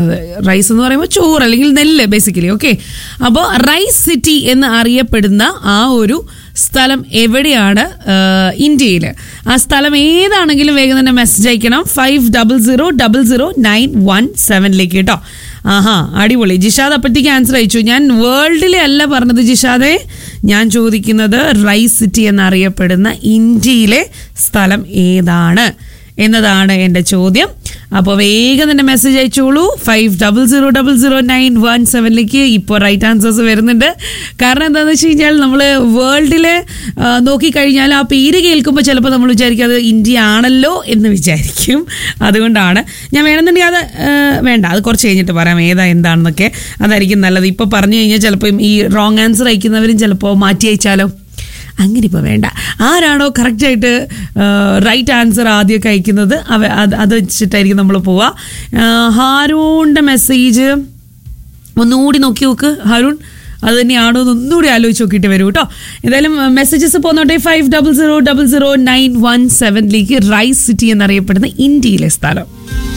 rice എന്ന് പറയുമ്പോൾ ചോറ് അല്ലെങ്കിൽ നെല്ല് ബേസിക്കലി ഓക്കെ അപ്പോൾ റൈസ് സിറ്റി എന്ന് അറിയപ്പെടുന്ന ആ ഒരു സ്ഥലം എവിടെയാണ് ഇന്ത്യയിൽ ആ സ്ഥലം ഏതാണെങ്കിലും വേഗം തന്നെ മെസ്സേജ് അയക്കണം five double zero double zero nine one സെവനിലേക്ക് കേട്ടോ ആഹാ അടിപൊളി ജിഷാദ് അപ്പോഴത്തേക്ക് ആൻസർ അയച്ചു ഞാൻ വേൾഡിലെ അല്ല പറഞ്ഞത് ജിഷാദെ ഞാൻ ചോദിക്കുന്നത് റൈസ് സിറ്റി എന്നറിയപ്പെടുന്ന ഇന്ത്യയിലെ സ്ഥലം ഏതാണ് എന്നതാണ് എൻ്റെ ചോദ്യം അപ്പോൾ വേഗം തന്നെ മെസ്സേജ് അയച്ചോളൂ five double zero double zero nine one സെവനിലേക്ക് ഇപ്പോൾ റൈറ്റ് ആൻസേഴ്സ് വരുന്നുണ്ട് കാരണം എന്താണെന്ന് വെച്ച് കഴിഞ്ഞാൽ നമ്മൾ വേൾഡിൽ നോക്കിക്കഴിഞ്ഞാൽ ആ പേര് കേൾക്കുമ്പോൾ ചിലപ്പോൾ നമ്മൾ വിചാരിക്കും അത് ഇന്ത്യ ആണല്ലോ എന്ന് വിചാരിക്കും അതുകൊണ്ടാണ് ഞാൻ വേണമെന്നുണ്ടെങ്കിൽ അത് ആ, വേണ്ട അത് കുറച്ച് കഴിഞ്ഞിട്ട് പറയാം ഏതാ എന്താണെന്നൊക്കെ അതായിരിക്കും നല്ലത് ഇപ്പോൾ പറഞ്ഞു കഴിഞ്ഞാൽ ചിലപ്പം ഈ റോങ് ആൻസർ അയക്കുന്നവരും ചിലപ്പോൾ മാറ്റി അയച്ചാലോ അങ്ങനെ ഇപ്പോൾ വേണ്ട ആരാണോ കറക്റ്റായിട്ട് റൈറ്റ് ആൻസർ ആദ്യമൊക്കെ അയക്കുന്നത് അവ അത് അത് വെച്ചിട്ടായിരിക്കും നമ്മൾ പോവുക ആ, ഹാരൂണിൻ്റെ മെസ്സേജ് ഒന്നുകൂടി നോക്കി നോക്ക് ഹാരൂൺ അത് തന്നെയാണോ എന്ന് ഒന്നുകൂടി ആലോചിച്ച് നോക്കിയിട്ട് വരൂ കേട്ടോ എന്തായാലും മെസ്സേജസ് പോന്നോട്ടെ five double zero double zero nine one സെവനിലേക്ക് റൈസ് സിറ്റി എന്നറിയപ്പെടുന്ന ഇന്ത്യയിലെ സ്ഥലം